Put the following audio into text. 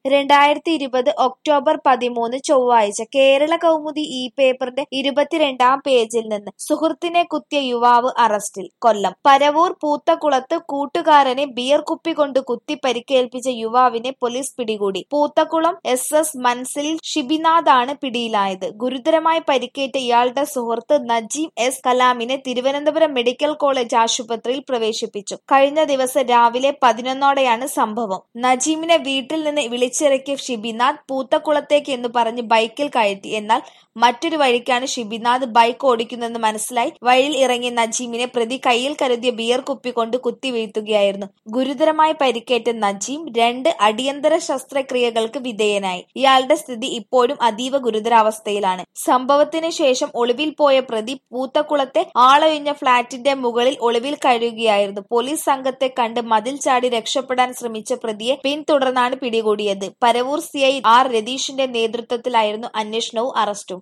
രണ്ടായിരത്തി ഇരുപത് ഒക്ടോബർ പതിമൂന്ന് ചൊവ്വാഴ്ച കേരള കൗമുദി ഈ പേപ്പറിന്റെ ഇരുപത്തിരണ്ടാം പേജിൽ നിന്ന് സുഹൃത്തിനെ കുത്തിയ യുവാവ് അറസ്റ്റിൽ കൊല്ലം പരവൂർ പൂത്തക്കുളത്ത് കൂട്ടുകാരനെ ബിയർ കുപ്പി കൊണ്ട് കുത്തി പരിക്കേൽപ്പിച്ച യുവാവിനെ പോലീസ് പിടികൂടി പൂത്തക്കുളം എസ് എസ് മൻസിൽ ഷിബിനാഥാണ് പിടിയിലായത് ഗുരുതരമായി പരിക്കേറ്റ ഇയാളുടെ സുഹൃത്ത് നജീം എസ് കലാമിനെ തിരുവനന്തപുരം മെഡിക്കൽ കോളേജ് ആശുപത്രിയിൽ പ്രവേശിപ്പിച്ചു കഴിഞ്ഞ ദിവസം രാവിലെ പതിനൊന്നോടെയാണ് സംഭവം നജീമിനെ വീട്ടിൽ നിന്ന് വിളിച്ചിറക്കിയ ഷിബിനാഥ് പൂത്തക്കുളത്തേക്ക് എന്ന് പറഞ്ഞ് ബൈക്കിൽ കയറ്റി എന്നാൽ മറ്റൊരു വഴിക്കാണ് ഷിബിനാഥ് ബൈക്ക് ഓടിക്കുന്നതെന്ന് മനസ്സിലായി വഴിയിൽ ഇറങ്ങിയ നജീമിനെ പ്രതി കയ്യിൽ കരുതിയ ബിയർ കുപ്പി കൊണ്ട് കുത്തി വീഴ്ത്തുകയായിരുന്നു ഗുരുതരമായി പരിക്കേറ്റ നജീം രണ്ട് അടിയന്തര ശസ്ത്രക്രിയകൾക്ക് വിധേയനായി ഇയാളുടെ സ്ഥിതി ഇപ്പോഴും അതീവ ഗുരുതരാവസ്ഥയിലാണ് സംഭവത്തിന് ശേഷം ഒളിവിൽ പോയ പ്രതി പൂത്തക്കുളത്തെ ആളൊഴിഞ്ഞ ഫ്ളാറ്റിന്റെ മുകളിൽ ഒളിവിൽ കഴിയുകയായിരുന്നു പോലീസ് സംഘത്തെ കണ്ട് മതിൽ ചാടി രക്ഷപ്പെടാൻ ശ്രമിച്ച പ്രതിയെ പിന്തുടർന്നാണ് പിടികൂടിയത് പരവൂർ സിഐ ആർ രതീഷിന്റെ നേതൃത്വത്തിലായിരുന്നു അന്വേഷണവും അറസ്റ്റും